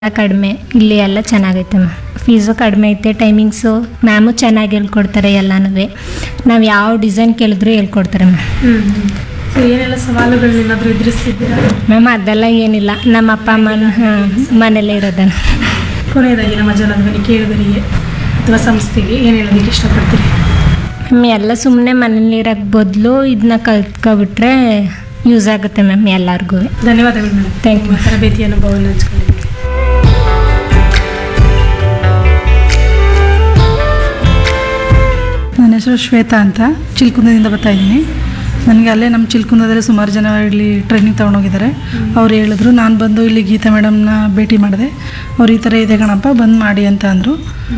ಕಡಿಮೆ ಇಲ್ಲಿ ಎಲ್ಲ ಚೆನ್ನಾಗೈತೆ ಮ್ಯಾಮ್ ಫೀಸು ಕಡಿಮೆ ಐತೆ ಟೈಮಿಂಗ್ಸು ಮ್ಯಾಮು ಚೆನ್ನಾಗಿ ಹೇಳ್ಕೊಡ್ತಾರೆ ಎಲ್ಲನೂ ನಾವು ಯಾವ ಡಿಸೈನ್ ಕೇಳಿದ್ರು ಹೇಳ್ಕೊಡ್ತಾರೆ ಮ್ಯಾಮ್ ಸೊ ಏನೆಲ್ಲ ಸವಾಲುಗಳನ್ನ ಏನಾದರೂ ಎದುರಿಸ್ತಿದ್ದೀರಾ ಮ್ಯಾಮ್ ಅದೆಲ್ಲ ಏನಿಲ್ಲ ನಮ್ಮ ಅಪ್ಪ ಅಮ್ಮನ ಹಾಂ ಮನೇಲೇ ಇರೋದನ್ನು ಕೊನೆಯದಾಗಿ ನಮ್ಮ ಜನಧ್ವನಿ ಕೇಳುಗರಿಗೆ ಅಥವಾ ಸಂಸ್ಥೆಗೆ ಏನು ಹೇಳೋದಕ್ಕೆ ಇಷ್ಟಪಡ್ತೀರಿ ಮ್ಯಾಮ್ ಎಲ್ಲ ಸುಮ್ಮನೆ ಮನೇಲಿ ಇರೋಕ್ಕೆ ಬದಲು ಇದನ್ನ ಕಲ್ತ್ಕೊಬಿಟ್ರೆ ಯೂಸ್ ಆಗುತ್ತೆ ಮ್ಯಾಮ್ ಎಲ್ಲರಿಗೂ ಧನ್ಯವಾದಗಳು ಮೇಡಮ್ Thank you. ನಿಮ್ಮ ತರಬೇತಿ ಅನುಭವವನ್ನು ಹಂಚ್ಕೊಂಡಿದ್ದೀರಿ ನನ್ನ ಹೆಸರು ಶ್ವೇತಾ ಅಂತ ಚಿಲ್ಕುಂದದಿಂದ ಬರ್ತಾ ಇದ್ದೀನಿ ನನಗೆ ಅಲ್ಲೇ ನಮ್ಮ ಚಿಲ್ಕುಂದದಲ್ಲಿ ಸುಮಾರು ಜನ ಇಲ್ಲಿ ಟ್ರೈನಿಂಗ್ ತೊಗೊಂಡೋಗಿದ್ದಾರೆ ಅವ್ರು ಹೇಳಿದ್ರು ನಾನು ಬಂದು ಇಲ್ಲಿ ಗೀತಾ ಮೇಡಮ್ನ ಭೇಟಿ ಮಾಡಿದೆ ಅವ್ರು ಈ ಥರ ಇದೆ ಕಣಪ್ಪ ಬಂದು ಮಾಡಿ ಅಂತ ಅಂದರು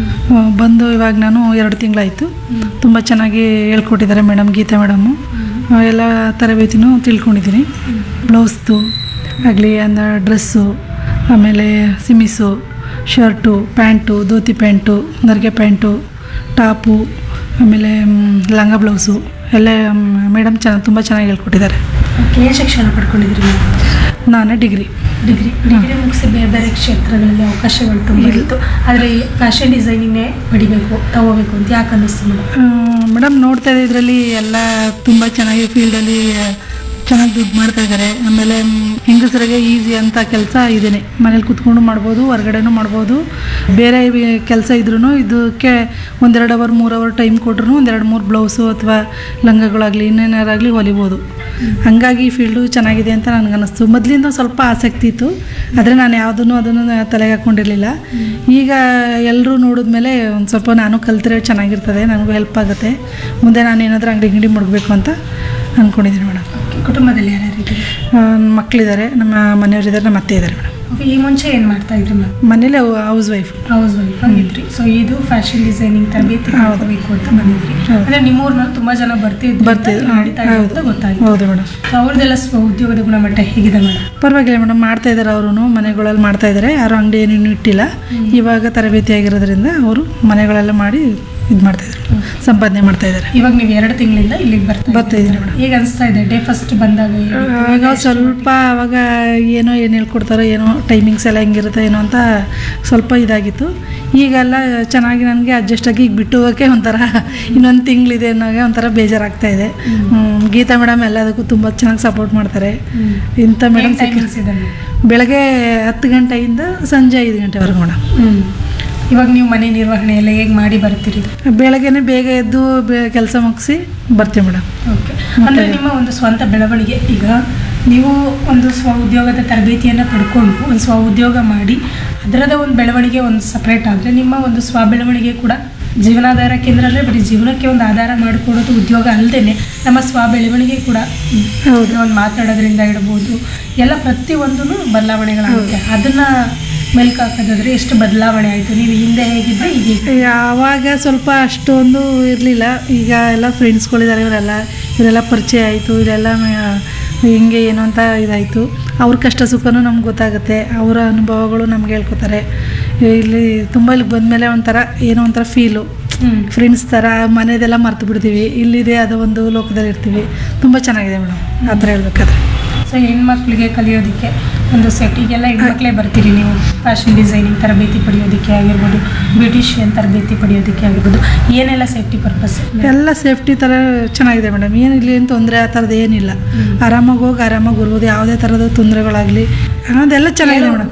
ಬಂದು ಇವಾಗ ನಾನು ಎರಡು ತಿಂಗಳಾಯಿತು ತುಂಬ ಚೆನ್ನಾಗಿ ಹೇಳ್ಕೊಟ್ಟಿದ್ದಾರೆ ಮೇಡಮ್ ಗೀತಾ ಮೇಡಮ್ಮು ಆ, ಎಲ್ಲ ತರಬೇತಿನೂ ತಿಳ್ಕೊಂಡಿದ್ದೀನಿ ಬ್ಲೌಸ್ದು ಆಗಲಿ ಅಂದ್ರೆ ಡ್ರೆಸ್ಸು ಆಮೇಲೆ ಸಿಮಿಸು ಶರ್ಟು ಪ್ಯಾಂಟು ಧೋತಿ ಪ್ಯಾಂಟು ನರ್ಗೆ ಪ್ಯಾಂಟು ಟಾಪು ಆಮೇಲೆ ಮ್, ಲಂಗ ಬ್ಲೌಸು ಎಲ್ಲ ಮೇಡಮ್ ಚೆನ್ನಾಗಿ ತುಂಬ ಚೆನ್ನಾಗಿ ಹೇಳ್ಕೊಟ್ಟಿದ್ದಾರೆ ಏನು ಶಿಕ್ಷಣ ಪಡ್ಕೊಂಡಿದ್ದೀರಿ ಮೇಡಮ್ ನಾನು ಡಿಗ್ರಿ ಡಿಗ್ರಿ ಡಿಗ್ರಿ ಮುಗಿಸಿ ಬೇರೆ ಬೇರೆ ಕ್ಷೇತ್ರಗಳಲ್ಲಿ ಅವಕಾಶಗಳು ತುಂಬ ಇತ್ತು ಆದರೆ ಫ್ಯಾಷನ್ ಡಿಸೈನಿಂಗೇ ಪಡಿಬೇಕು ತಗೋಬೇಕು ಅಂತ ಯಾಕೆ ಅನ್ನಿಸ್ತು ಮೇಡಮ್ ಮೇಡಮ್ ನೋಡ್ತಾ ಇದ್ದೆ ಇದರಲ್ಲಿ ಎಲ್ಲ ತುಂಬ ಚೆನ್ನಾಗಿ ಫೀಲ್ಡಲ್ಲಿ ಚೆನ್ನಾಗಿ ದುಡ್ಡು ಮಾಡ್ತಾ ಇದ್ದಾರೆ ಆಮೇಲೆ ಮ್, ಹೆಂಗಸರಿಗೆ ಈಸಿ ಅಂತ ಕೆಲಸ ಇದೇನೆ ಮನೇಲಿ ಕುತ್ಕೊಂಡು ಮಾಡ್ಬೋದು ಹೊರ್ಗಡೆನೂ ಮಾಡ್ಬೋದು ಬೇರೆ ಕೆಲಸ ಇದ್ರೂ ಇದಕ್ಕೆ ಒಂದೆರಡು ಅವರ್ ಮೂರು ಅವರ್ ಟೈಮ್ ಕೊಟ್ರು ಒಂದೆರಡು ಮೂರು ಬ್ಲೌಸು ಅಥವಾ ಲಂಗಗಳಾಗಲಿ ಇನ್ನೇನಾರಾಗಲಿ ಹೊಲಿಬೋದು ಹಂಗಾಗಿ ಈ ಫೀಲ್ಡು ಚೆನ್ನಾಗಿದೆ ಅಂತ ನನಗೆ ಅನ್ನಿಸ್ತು ಮೊದಲಿಂದ ಸ್ವಲ್ಪ ಆಸಕ್ತಿ ಇತ್ತು ಆದರೆ ನಾನು ಯಾವುದನ್ನು ಅದನ್ನು ತಲೆಗೆ ಹಾಕ್ಕೊಂಡಿರಲಿಲ್ಲ ಈಗ ಎಲ್ಲರೂ ನೋಡಿದ್ಮೇಲೆ ಒಂದು ಸ್ವಲ್ಪ ನಾನು ಕಲ್ತ್ರೆ ಚೆನ್ನಾಗಿರ್ತದೆ ನನಗೂ ಹೆಲ್ಪ್ ಆಗುತ್ತೆ ಮುಂದೆ ನಾನು ಏನಾದರೂ ಅಂಗಡಿ ಗಿಂಗಡಿ ಮಡಗಬೇಕು ಅಂತ ಅಂದ್ಕೊಂಡಿದ್ದೀನಿ ಮೇಡಮ್ ಕುಟುಂಬದಲ್ಲಿ ಯಾರ್ಯಾರು ಇದ್ದೀರಿ ಮಕ್ಕಳಿದ್ದಾರೆ ನಮ್ಮ ಮನೆಯವರಿದ್ದಾರೆ ನಮ್ಮ ಅತ್ತೆ ಇದ್ದಾರೆ ಮೇಡಮ್ ಓಕೆ ಈ ಮುಂಚೆ ಏನು ಮಾಡ್ತಾ ಇದ್ರಿ ಮೇಡಮ್ ಮನೇಲಿ ಹೌಸ್ ವೈಫ್ ಹೌಸ್ ವೈಫ್ ಆಗಿದ್ರಿ ಸೊ ಇದು ಫ್ಯಾಷನ್ ಡಿಸೈನಿಂಗ್ ತರಬೇತಿ ಮಾಡಬೇಕು ಅಂತ ಬಂದಿದ್ರಿ ಹೌದು. ಅಂದ್ರೆ ನಿಮ್ಮೂರ್ನಲ್ಲಿ ತುಂಬಾ ಜನ ಬರ್ತಿದ್ರು ಬರ್ತಿದ್ರು ನಡೀತಾ ಇದೆ ಅಂತ ಗೊತ್ತಾಯ್ತು ಹೌದು ಮೇಡಮ್ ಸೊ ಅವ್ರದ್ದೆಲ್ಲ ಸ್ವ ಉದ್ಯೋಗದ ಗುಣಮಟ್ಟ ಹೇಗಿದೆ ಮೇಡಮ್ ಪರವಾಗಿಲ್ಲ ಮೇಡಮ್ ಮಾಡ್ತಾ ಇದ್ದಾರೆ ಅವರು ಮನೆಗಳಲ್ಲಿ ಮಾಡ್ತಾ ಇದ್ದಾರೆ ಯಾರು ಅಂಗಡಿ ಏನೇನು ಇಟ್ಟಿಲ್ಲ ಇವಾಗ ತರಬೇತಿ ಆಗಿರೋದ್ರಿಂದ ಅವರು ಮನೆಗಳೆಲ್ಲ ಮಾಡಿ ಇದು ಮಾಡ್ತಾ ಇದ್ದಾರೆ ಸಂಪಾದನೆ ಮಾಡ್ತಾ ಇದ್ದಾರೆ ಇವಾಗ ನೀವು ಎರಡು ತಿಂಗಳಿಂದ ಇಲ್ಲಿಗೆ ಬರ್ತಾ ಬರ್ತಾ ಇದ್ದೀರಿ ಮೇಡಮ್ ಹೇಗೆ ಅನಿಸ್ತಾ ಇದೆ ಡೇ ಫಸ್ಟ್ ಬಂದಾಗ ಆಗ ಸ್ವಲ್ಪ ಅವಾಗ ಏನೋ ಏನು ಹೇಳ್ಕೊಡ್ತಾರೋ ಏನೋ ಟೈಮಿಂಗ್ಸ್ ಎಲ್ಲ ಹೆಂಗಿರುತ್ತೆ ಏನೋ ಅಂತ ಸ್ವಲ್ಪ ಇದಾಗಿತ್ತು ಈಗೆಲ್ಲ ಚೆನ್ನಾಗಿ ನನಗೆ ಅಡ್ಜಸ್ಟ್ ಆಗಿ ಈಗ ಬಿಟ್ಟು ಹೋಗೋಕ್ಕೆ ಒಂಥರ ಇನ್ನೊಂದು ತಿಂಗಳಿದೆ ಅನ್ನೋಗೆ ಒಂಥರ ಬೇಜಾರಾಗ್ತಾ ಇದೆ ಹ್ಮ್, ಗೀತಾ ಮೇಡಮ್ ಎಲ್ಲದಕ್ಕೂ ತುಂಬ ಚೆನ್ನಾಗಿ ಸಪೋರ್ಟ್ ಮಾಡ್ತಾರೆ ಇಂಥ ಮೇಡಮ್ ಟೈಮಿಂಗ್ಸ್ ಇದೆ madam? ಬೆಳಗ್ಗೆ ಹತ್ತು ಗಂಟೆಯಿಂದ ಸಂಜೆ ಐದು ಗಂಟೆವರೆಗೂ ಮೇಡಮ್ ಹ್ಮ್ ಇವಾಗ ನೀವು ಮನೆ ನಿರ್ವಹಣೆ ಎಲ್ಲ ಹೇಗೆ ಮಾಡಿ ಬರ್ತೀರಿ ಬೆಳಗ್ಗೆನೆ ಬೇಗ ಎದ್ದು ಕೆಲಸ ಮುಗಿಸಿ ಬರ್ತೀವಿ ಮೇಡಮ್ ಓಕೆ ಅಂದ್ರೆ ನಿಮ್ಮ ಒಂದು ಸ್ವಂತ ಬೆಳವಣಿಗೆ ಈಗ ನೀವು ಒಂದು ಸ್ವ ಉದ್ಯೋಗದ ತರಬೇತಿಯನ್ನು ಪಡ್ಕೊಂಡು ಒಂದು ಸ್ವ ಉದ್ಯೋಗ ಮಾಡಿ ಅದರದ ಒಂದು ಬೆಳವಣಿಗೆ ಒಂದು ಸಪ್ರೇಟ್ ಆದರೆ ನಿಮ್ಮ ಒಂದು ಸ್ವ ಬೆಳವಣಿಗೆ ಕೂಡ ಜೀವನಾಧಾರ ಕೇಂದ್ರ ಅಂದರೆ ಬರೀ ಜೀವನಕ್ಕೆ ಒಂದು ಆಧಾರ ಮಾಡಿಕೊಡೋದು ಉದ್ಯೋಗ ಅಲ್ಲದೆ ನಮ್ಮ ಸ್ವ ಬೆಳವಣಿಗೆ ಕೂಡ ಹೌದು. ಒಂದು ಮಾತಾಡೋದ್ರಿಂದ ಇಡ್ಬೋದು ಎಲ್ಲ ಪ್ರತಿಯೊಂದೂ ಬದಲಾವಣೆಗಳಾಗುತ್ತೆ ಅದನ್ನು ಮೆಲ್ಕು ಹಾಕೋದಾದ್ರೆ ಎಷ್ಟು ಬದಲಾವಣೆ ಆಯಿತು ನೀವು ಹಿಂದೆ ಹೇಗಿದ್ದರೆ ಈಗ ಹೇಗೆ? ಆವಾಗ ಸ್ವಲ್ಪ ಅಷ್ಟೊಂದು ಇರಲಿಲ್ಲ ಈಗ ಎಲ್ಲ ಫ್ರೆಂಡ್ಸ್ಗಳಿದ್ದಾರೆ ಇವರೆಲ್ಲ ಇವರೆಲ್ಲ ಪರಿಚಯ ಆಯಿತು ಇದೆಲ್ಲ ಮ- ಹಿಂಗೆ ಏನು ಅಂತ ಇದಾಯಿತು ಅವ್ರ ಕಷ್ಟ ಸುಖನೂ ನಮ್ಗೆ ಗೊತ್ತಾಗುತ್ತೆ ಅವರ ಅನುಭವಗಳು ನಮ್ಗೆ ಹೇಳ್ಕೊತಾರೆ ಇಲ್ಲಿ ತುಂಬ ಇಲ್ಲಿಗೆ ಬಂದಮೇಲೆ ಒಂಥರ ಏನೋ ಒಂಥರ ಫೀಲು ಹ್ಮ್ ಫ್ರೆಂಡ್ಸ್ ಥರ ಮನೆದೆಲ್ಲ ಮರ್ತು ಬಿಡ್ತೀವಿ ಇಲ್ಲಿದೆ ಅದು ಒಂದು ಲೋಕದಲ್ಲಿ ಇರ್ತೀವಿ ತುಂಬ ಚೆನ್ನಾಗಿದೆ ಮೇಡಮ್ ಆ ಥರ ಹೇಳ್ಬೇಕಾದ್ರೆ ಸೊ ಹೆಣ್ಮಕ್ಳಿಗೆ ಕಲಿಯೋದಕ್ಕೆ ಒಂದು ಸೇಫ್ಟಿಗೆಲ್ಲ ಹೆಣ್ಮಕ್ಳೇ ಬರ್ತೀರಿ ನೀವು ಫ್ಯಾಷನ್ ಡಿಸೈನಿಂಗ್ ತರಬೇತಿ ಪಡೆಯೋದಕ್ಕೆ ಆಗಿರ್ಬೋದು ಬ್ಯೂಟಿಷಿಯನ್ ತರಬೇತಿ ಪಡೆಯೋದಕ್ಕೆ ಆಗಿರ್ಬೋದು ಏನೆಲ್ಲ ಸೇಫ್ಟಿ ಪರ್ಪಸ್ ಎಲ್ಲ ಸೇಫ್ಟಿ ಥರ ಚೆನ್ನಾಗಿದೆ ಮೇಡಮ್ ಏನು ಇಲ್ಲಿ ಏನು ತೊಂದರೆ ಆ ಥರದ್ದು ಏನಿಲ್ಲ ಆರಾಮಾಗಿ ಹೋಗಿ ಆರಾಮಾಗಿ ಬರ್ಬೋದು ಯಾವುದೇ ಥರದ ತೊಂದರೆಗಳಾಗಲಿ ಅದೆಲ್ಲ ಚೆನ್ನಾಗಿದೆ ಮೇಡಮ್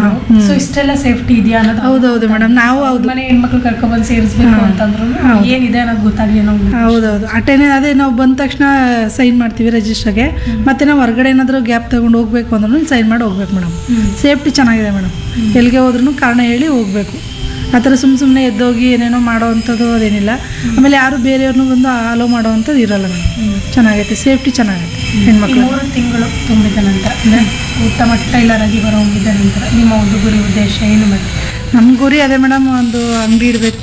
ಸೊ ಇಷ್ಟೆಲ್ಲ ಸೇಫ್ಟಿ ಇದೆಯಾ ಅನ್ನೋದು ಹೌದೌದು ಮೇಡಮ್ ನಾವು ಹೌದು ಮನೆ ಹೆಣ್ಮಕ್ಳು ಕರ್ಕೊಬಂದು ಸೇರಿಸ್ಬೇಕು ಹಾ. ಅಂತಂದ್ರು ಹೌದು. ಏನಿದೆ ಅನ್ನೋದು ಗೊತ್ತಾಗ್ಲಿ ನಾವು ಹೌದೌದು ಅಟೆನೆ ಅದೇ ನಾವು ಬಂದ ತಕ್ಷಣ ಸೈನ್ ಮಾಡ್ತೀವಿ ರಿಜಿಸ್ಟರ್ಗೆ ಮತ್ತೆ ನಾವು ಹೊರಗಡೆ ಏನಾದರೂ ಗ್ಯಾಪ್ ತೊಗೊಂಡು ಹೋಗ್ಬೇಕು ಅಂದ್ರೂ ಸೈನ್ ಮಾಡಿ ಹೋಗ್ಬೇಕು ಮೇಡಮ್ ಸೇಫ್ಟಿ ಚೆನ್ನಾಗಿದೆ ಮೇಡಮ್ ಎಲ್ಲಿಗೆ ಹೋದ್ರೂ ಕಾರಣ ಹೇಳಿ ಹೋಗಬೇಕು ಆ ಥರ ಸುಮ್ಮ ಸುಮ್ಮನೆ ಎದ್ದೋಗಿ ಏನೇನೋ ಮಾಡೋ ಅಂಥದ್ದು ಅದೇನಿಲ್ಲ ಆಮೇಲೆ ಯಾರು ಬೇರೆಯವ್ರನ್ನೂ ಬಂದು ಅಲೋ ಮಾಡೋ ಅಂಥದ್ದು ಇರಲ್ಲ ಮೇಡಮ್ ಚೆನ್ನಾಗೈತೆ ಸೇಫ್ಟಿ ಚೆನ್ನಾಗೈತೆ ಈ ಹೆಣ್ಮಕ್ಳು ಮೂರು ತಿಂಗಳು ತುಂಬಿದ ನಂತರ ಅಂದ್ರೆ ಉತ್ತಮ ಟೈಲರ್ ಆಗಿ ಹೊರ ಹೊಮ್ಮಿದ ನಂತರ ನಿಮ್ಮ ಒಂದು ಗುರಿ ಉದ್ದೇಶ ಏನು ಮೇಡಮ್ ನಮ್ಮ ಗುರಿ ಅದೇ ಮೇಡಮ್ ಒಂದು ಅಂಗಡಿ ಇಡಬೇಕು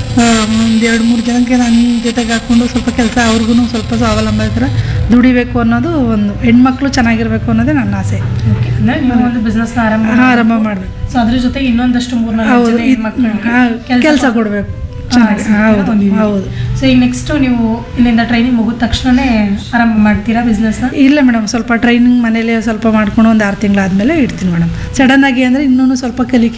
ಒಂದು ಎರಡು ಮೂರು ಜನಕ್ಕೆ ನನ್ನ ಜೊತೆಗೆ ಹಾಕ್ಕೊಂಡು ಸ್ವಲ್ಪ ಕೆಲಸ ಅವ್ರಿಗೂ ಸ್ವಲ್ಪ ಸ್ವಾವಲಂಬ ಥರ ದುಡಿಬೇಕು ಅನ್ನೋದು ಒಂದು ಹೆಣ್ಮಕ್ಳು ಚೆನ್ನಾಗಿರ್ಬೇಕು ಅನ್ನೋದೇ ನನ್ನ ಆಸೆ ಓಕೆ ಅಂದ್ರೆ ನೀವು ಒಂದು ಬಿಸ್ನೆಸ್ ಆರಂಭ ಆರಂಭ ಮಾಡಬೇಕು ಸೊ ಅದ್ರ ಜೊತೆಗೆ ಇನ್ನೊಂದಷ್ಟು ಮೂರ್ನಾಲ್ಕು ಹೌದು ಜನ ಹೆಣ್ಮಕ್ಳು ಕೆಲಸ ಕೊಡಬೇಕು ಚೆನ್ನಾಗಿ ಹೌದು ಹೌದು ಸೊ ಈಗ ನೆಕ್ಸ್ಟ್ ನೀವು ಇಲ್ಲಿಂದ ಟ್ರೈನಿಂಗ್ ಮುಗಿದ ತಕ್ಷಣನೇ ಆರಂಭ ಮಾಡ್ತೀರಾ ಬಿಸ್ನೆಸ್ನ ಇಲ್ಲ ಮೇಡಮ್ ಸ್ವಲ್ಪ ಟ್ರೈನಿಂಗ್ ಮನೇಲಿ ಸ್ವಲ್ಪ ಮಾಡ್ಕೊಂಡು ಒಂದು ಆರು ತಿಂಗಳಾದಮೇಲೆ ಇಡ್ತೀನಿ ಮೇಡಮ್ ಸಡನ್ನಾಗಿ ಅಂದರೆ ಇನ್ನೂ ಸ್ವಲ್ಪ ಕಲಿಕೆ